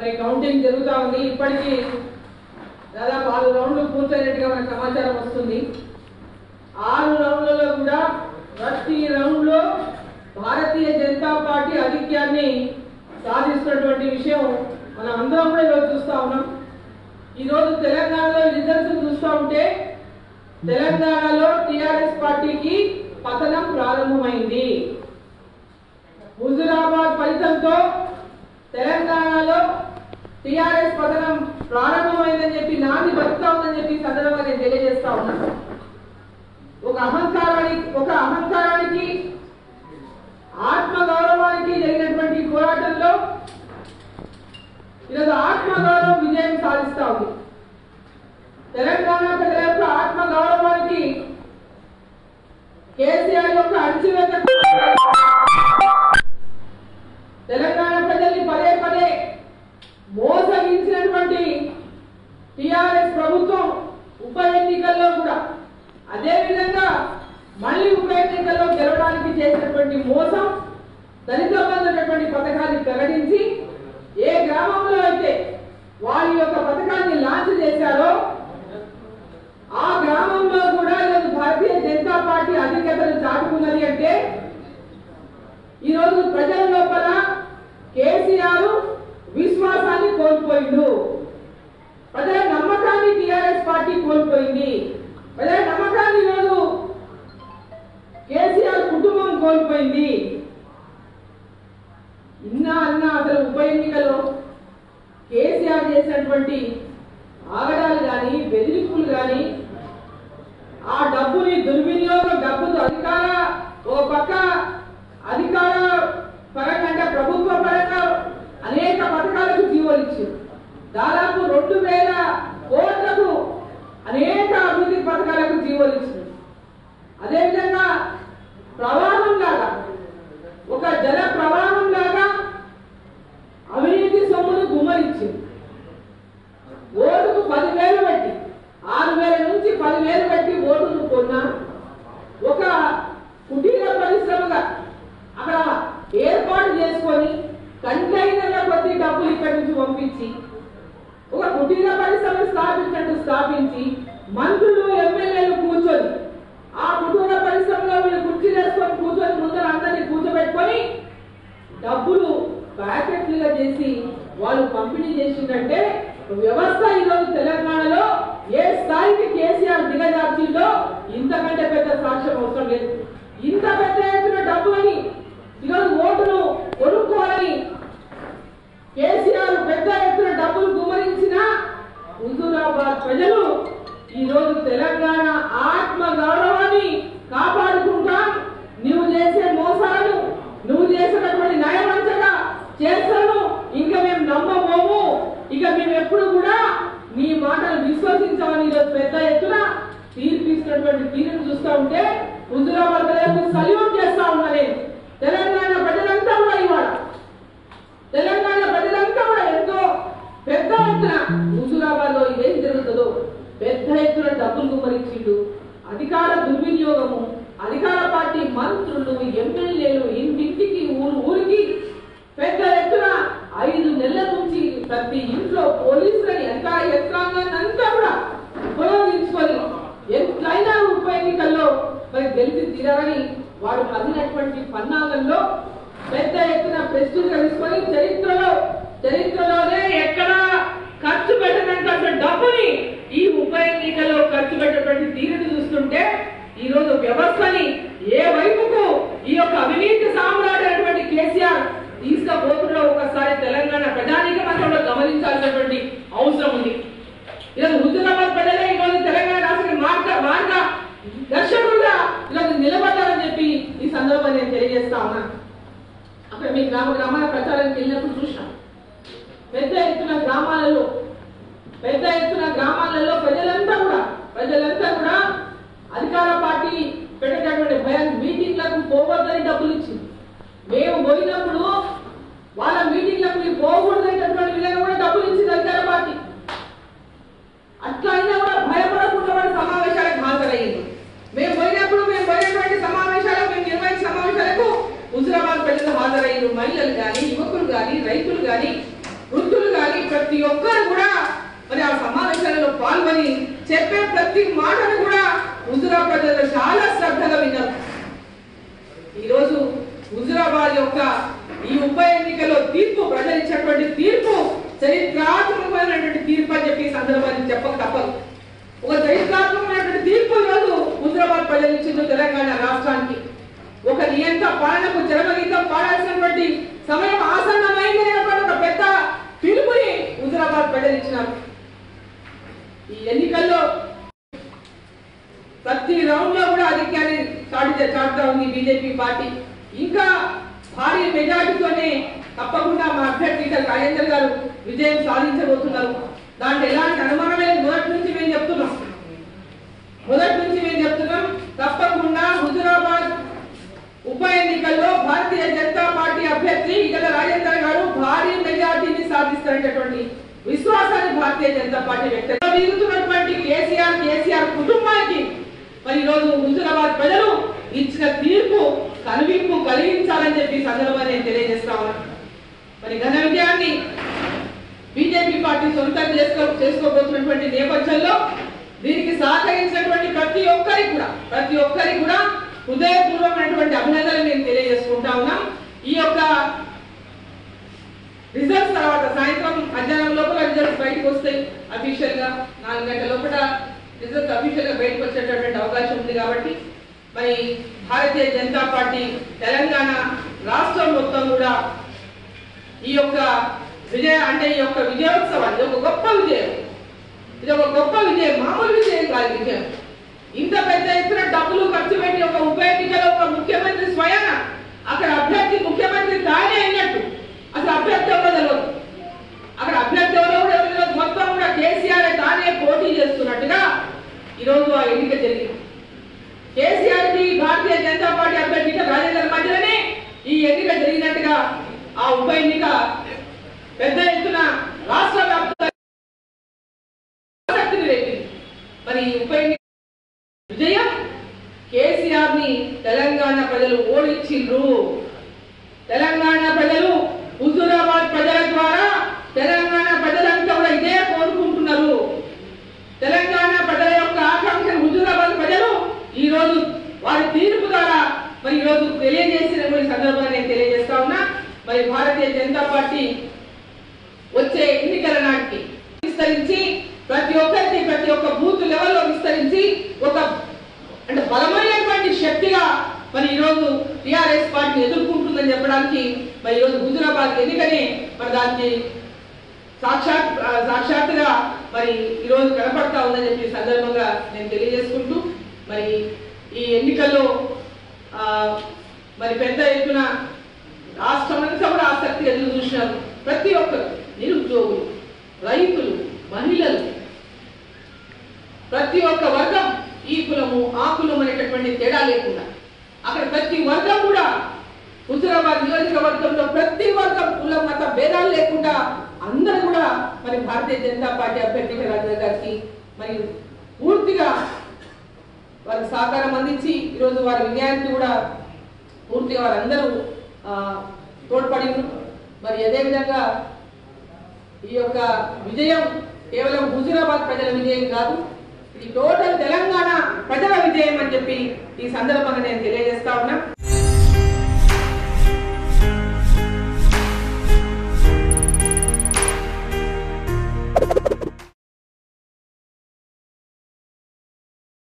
మరి కౌంటింగ్ జరుగుతా ఉంది ఇప్పటికీ దాదాపు ఆరు రౌండ్లు పూర్తయినట్టుగా మనకు సమాచారం వస్తుంది ఆరు రౌండ్లలో కూడా ప్రతి రౌండ్ లో భారతీయ జనతా పార్టీ ఆధిక్యాన్ని సాధిస్తున్నటువంటి విషయం మనం అందరం కూడా ఈరోజు చూస్తా ఉన్నాం ఈరోజు తెలంగాణలో రిజల్ట్స్ చూస్తూ ఉంటే తెలంగాణలో టిఆర్ఎస్ పార్టీకి పతనం ప్రారంభమైంది హుజురాబాద్ ఫలితంతో తెలంగాణలో టిఆర్ఎస్ పతనం ప్రారంభమైందని చెప్పి నాంది బతుకుతా ఉందని చెప్పి ఈ సందర్భంగా నేను తెలియజేస్తా ఉన్నాను ఒక అహంకారానికి ఒక అహంకారానికి ఆత్మ గౌరవానికి జరిగినటువంటి పోరాటంలో ఈరోజు ఆత్మ గౌరవం విజయం సాధిస్తా ఉంది తెలంగాణ ప్రజల యొక్క ఆత్మ గౌరవానికి కేసీఆర్ యొక్క అణచివేత తెలంగాణ ప్రజల్ని పదే పదే మోసగించినటువంటి టిఆర్ఎస్ ప్రభుత్వం ఉప ఎన్నికల్లో కూడా అదే విధంగా మళ్ళీ ఉప ఎన్నికల్లో గెలవడానికి చేసినటువంటి మోసం దళిత బంధునటువంటి పథకాన్ని ప్రకటించి ఏ గ్రామంలో అయితే వారి యొక్క పథకాన్ని లాంచ్ చేశారో ఆ గ్రామంలో కూడా ఈరోజు భారతీయ జనతా పార్టీ అధిక్యతను చాటుకున్నది అంటే ఈరోజు ప్రజల లోపల కేసీఆర్ విశ్వాసాన్ని కోల్పోయిండు ప్రజల నమ్మకాన్ని టిఆర్ఎస్ పార్టీ కోల్పోయింది ప్రజల నమ్మకాన్ని ఈరోజు కేసీఆర్ కుటుంబం కోల్పోయింది ఇన్నా అన్న అసలు ఉప ఎన్నికలో కేసీఆర్ చేసినటువంటి ఆగడాలు కానీ బెదిరింపులు కానీ ఆ డబ్బుని దుర్వినియోగం డబ్బులు అధికార ఓ పక్క అధికార పరంగా అంటే ప్రభుత్వ పరంగా అనేక పథకాలకు జీవోలు ఇచ్చారు దాదాపు రెండు వేల కోట్లకు అనేక అభివృద్ధి పథకాలకు జీవోలు ఇచ్చారు అదేవిధంగా ప్రవాహం లాగా ఒక జల ప్రవాహం లాగా అవినీతి సొమ్మును గుమ్మరించింది ఓటుకు పదివేలు పెట్టి ఆరు వేల నుంచి పదివేలు పెట్టి ఓటును కొన్నా ఒక కుటీర పరిశ్రమగా అక్కడ ఏర్పాటు చేసుకొని కంటైనర్ల కొద్ది డబ్బులు ఇక్కడి నుంచి పంపించి ఒక కుటీర పరిశ్రమ స్థాపించినట్టు స్థాపించి మంత్రులు ఎమ్మెల్యేలు కూర్చొని ఆ కుటీర పరిశ్రమలో వీళ్ళు కుర్చీ వేసుకొని కూర్చొని ముందర అందరినీ కూర్చోబెట్టుకొని డబ్బులు ప్యాకెట్లుగా చేసి వాళ్ళు పంపిణీ చేసిందంటే వ్యవస్థ ఈరోజు తెలంగాణలో ఏ స్థాయికి కేసీఆర్ దిగజార్చిందో ఇంతకంటే పెద్ద సాక్ష్యం అవసరం లేదు ఇంత పెద్ద ఎత్తున డబ్బులని ఈరోజు ఓటును కొనుక్కోవాలని కేసీఆర్ పెద్ద ఎత్తున డబ్బులు గుమ్మరించిన హుజూరాబాద్ ప్రజలు ఈ రోజు తెలంగాణ ఆత్మ గౌరవాన్ని కాపాడుకుంటాం నువ్వు చేసే మోసాలను నువ్వు చేసినటువంటి నయవంచగా చేస్తాను ఇంకా మేము నమ్మబోము ఇక మేము ఎప్పుడు కూడా నీ మాటలు విశ్వసించామని ఈరోజు పెద్ద ఎత్తున తీర్పిస్తున్నటువంటి తీరును చూస్తూ ఉంటే హుజూరాబాద్ ప్రజలకు సల్యూట్ చేస్తా ఉన్నా నేను తెలంగాణ ప్రజలంతా కూడా ఇవాళ తెలంగాణ ప్రజలంతా కూడా ఎంతో పెద్ద ఎత్తున హుజూరాబాద్ లో ఇదేం జరుగుతుందో పెద్ద ఎత్తున డబ్బులు గుమ్మరించిండు అధికార దుర్వినియోగము అధికార పార్టీ మంత్రులు ఎమ్మెల్యేలు ఇంటింటికి ఊరు ఊరికి పెద్ద ఎత్తున ఐదు నెలల నుంచి ప్రతి ఇంట్లో పోలీసులని ఎంత యంత్రాంగాన్ని అంతా కూడా ఉపయోగించుకొని ఎట్లయినా ఉప ఎన్నికల్లో మరి గెలిచి తీరాలని వారు పదినటువంటి పన్నాగంలో పెద్ద ఎత్తున ప్రెస్టేజ్ తీసుకొని చరిత్రలో చరిత్రలోనే ఎక్కడ ఖర్చు పెట్టినంత డబ్బుని ఈ ఉప ఎన్నికలో ఖర్చు పెట్టినటువంటి తీరుని చూస్తుంటే ఈ రోజు వ్యవస్థని ఏ వైపుకు ఈ యొక్క అవినీతి సామ్రాట్ అయినటువంటి కేసీఆర్ తీసుకపోతుండో ఒకసారి తెలంగాణ ప్రజానీకం అంతా కూడా గమనించాల్సినటువంటి అవసరం ఉంది ఈరోజు హుజురాబాద్ ప్రజలే ఈరోజు తెలంగాణ రాష్ట్ర మార్గ మార్గ దర్శకులుగా ఈరోజు నిలబడ్డారని చెప్పి ఈ సందర్భంగా నేను తెలియజేస్తా ఉన్నాను అక్కడ మీ గ్రామ గ్రామాల ప్రచారానికి వెళ్ళినప్పుడు చూసినాం పెద్ద ఎత్తున గ్రామాలలో పెద్ద ఎత్తున గ్రామాలలో ప్రజలంతా కూడా ప్రజలంతా కూడా అధికార పార్టీ పెట్టేటటువంటి భయం మీటింగ్లకు పోవద్దని డబ్బులు ఇచ్చింది మేము పోయినప్పుడు వాళ్ళ మీటింగ్లకు మీరు పోకూడదనేటటువంటి విధంగా కూడా డబ్బులు ఇచ్చింది అధికార పార్టీ అట్లా అయినా కూడా భయపడకుండా వాడు సమావేశాలకు హాజరయ్యింది మేము పోయినప్పుడు మేము పోయినటువంటి సమావేశాలకు మేము నిర్వహించిన సమావేశాలకు హుజురాబాద్ ప్రజలు హాజరయ్యారు మహిళలు కానీ యువకులు కానీ రైతులు కానీ వృద్ధులు కానీ చెప్పే ప్రతి మాటను కూడా హుజురాబాద్ ప్రజలు చాలా శ్రద్ధగా విన్నారు ఈరోజు హుజురాబాద్ యొక్క ఈ ఉప ఎన్నికలో తీర్పు ప్రజలు ఇచ్చినటువంటి తీర్పు చరిత్రాత్మకమైనటువంటి తీర్పు అని చెప్పి ఈ సందర్భాన్ని చెప్పక తప్పదు ఒక చరిత్రాత్మకమైనటువంటి తీర్పు ఈరోజు హుజురాబాద్ ప్రజలు ఇచ్చింది తెలంగాణ రాష్ట్రానికి ఒక నియంత పాలనకు జనమగీతం పాడాల్సినటువంటి సమయం ఆసన్నమైంది అనేటువంటి ఒక పెద్ద పిలుపుని హుజురాబాద్ ప్రజలు ఇచ్చినారు ఈ ఎన్నికల్లో ప్రతి రౌండ్ లో కూడా ఆధిక్యాన్ని చాటి చాటుతా ఉంది బీజేపీ పార్టీ ఇంకా భారీ మెజార్టీతోనే తప్పకుండా మా అభ్యర్థి ఈటల రాజేందర్ గారు విజయం సాధించబోతున్నారు దాంట్లో ఎలాంటి అనుమానం లేదు మొదటి నుంచి మేము చెప్తున్నాం మొదటి నుంచి మేము చెప్తున్నాం తప్పకుండా హుజురాబాద్ ఉప ఎన్నికల్లో భారతీయ జనతా పార్టీ అభ్యర్థి ఈటల రాజేందర్ గారు భారీ మెజార్టీని సాధిస్తారనేటువంటి విశ్వాసాన్ని భారతీయ జనతా పార్టీ వ్యక్తం దిగుతున్నటువంటి కేసీఆర్ కేసీఆర్ కుటుంబానికి మరి ఈ రోజు హుజురాబాద్ ప్రజలు ఇచ్చిన తీర్పు కనువిప్పు కలిగించాలని చెప్పి ఈ సందర్భంగా నేను తెలియజేస్తా ఉన్నాను మరి ఘన విజయాన్ని బీజేపీ పార్టీ సొంతం చేసుకో చేసుకోబోతున్నటువంటి నేపథ్యంలో దీనికి సహకరించినటువంటి ప్రతి ఒక్కరికి కూడా ప్రతి ఒక్కరికి కూడా హృదయపూర్వకమైనటువంటి అభినందనలు నేను తెలియజేసుకుంటా ఉన్నాం ఈ యొక్క రిజల్ట్స్ తర్వాత సాయంత్రం మధ్యాహ్నం లోపల రిజల్ట్స్ బయటకు వస్తాయి అఫీషియల్ గా నాలుగు గంటల లోపల రిజల్ట్స్ అఫీషియల్ గా బయటకు వచ్చేటటువంటి అవకాశం ఉంది కాబట్టి మరి భారతీయ జనతా పార్టీ తెలంగాణ రాష్ట్రం మొత్తం కూడా ఈ యొక్క విజయ అంటే ఈ యొక్క విజయోత్సవాన్ని ఇది ఒక గొప్ప విజయం ఇది ఒక గొప్ప విజయం మామూలు విజయం కాదు విజయం ఇంత పెద్ద ఎత్తున డబ్బులు ఖర్చు పెట్టి ఒక ఉప ఎన్నికలో ఒక ముఖ్యమంత్రి స్వయాన అక్కడ అభ్యర్థి ముఖ్యమంత్రి తానే అయినట్టు అసలు అభ్యర్థి ఎవరో తెలియదు అక్కడ అభ్యర్థి ఎవరో కూడా తెలియదు మొత్తం కూడా కేసీఆర్ తానే పోటీ చేస్తున్నట్టుగా ఈరోజు ఆ ఎన్నిక జరిగింది కేసీఆర్ కి భారతీయ జనతా పార్టీ అభ్యర్థి రాజేంద్ర మధ్యలోనే ఈ ఎన్నిక జరిగినట్టుగా ఆ ఉప ఎన్నిక పెద్ద ఎత్తున రాష్ట్ర వ్యాప్తంగా ఆసక్తిని రేపింది మరి ఈ ఉప ఎన్నిక విజయం కేసీఆర్ ని తెలంగాణ ప్రజలు ఓడించిండ్రు తెలంగాణ ప్రజలు హుజూరాబాద్ ప్రజల ద్వారా తెలంగాణ ప్రజలంతా కూడా ఇదే కోరుకుంటున్నారు తెలంగాణ ప్రజల యొక్క ఆకాంక్ష హుజూరాబాద్ ప్రజలు ఈ రోజు వారి తీర్పు ద్వారా మరి ఈ రోజు తెలియజేసిన కొన్ని సందర్భంగా నేను తెలియజేస్తా ఉన్నా మరి భారతీయ జనతా పార్టీ వచ్చే ఎన్నికల నాటికి విస్తరించి ప్రతి ఒక్కరికి ప్రతి ఒక్క బూత్ లెవెల్లో విస్తరించి ఒక అంటే బలమైనటువంటి శక్తిగా మరి ఈ రోజు టిఆర్ఎస్ పార్టీ ఎదుర్కొంటుందని చెప్పడానికి మరి ఈ రోజు హుజురాబాద్ ఎన్నికనే మరి దానికి సాక్షాత్ ఆ, సాక్షాత్తుగా మరి ఈ రోజు కనపడతా ఉందని చెప్పి ఈ సందర్భంగా నేను తెలియజేసుకుంటూ మరి ఈ ఎన్నికల్లో ఆ, మరి పెద్ద ఎత్తున రాష్ట్రం అంతా కూడా ఆసక్తి ఎదురు చూసినారు ప్రతి ఒక్కరు నిరుద్యోగులు రైతులు మహిళలు ప్రతి ఒక్క వర్గం ఈ కులము ఆ కులం అనేటటువంటి తేడా లేకుండా అక్కడ ప్రతి వర్గం కూడా హుజురాబాద్ నియోజకవర్గంలో ప్రతి వర్గం కుల మత భేదాలు లేకుండా అందరూ కూడా మరి భారతీయ జనతా పార్టీ అభ్యర్థి రాజా గారికి మరి పూర్తిగా వారికి సహకారం అందించి ఈరోజు వారి విజయానికి కూడా పూర్తిగా వారందరూ ఆ, తోడ్పడి మరి అదేవిధంగా ఈ యొక్క విజయం కేవలం హుజురాబాద్ ప్రజల విజయం కాదు ఇది టోటల్ తెలంగాణ ప్రజల విజయం అని చెప్పి ఈ సందర్భంగా నేను తెలియజేస్తా ఉన్నా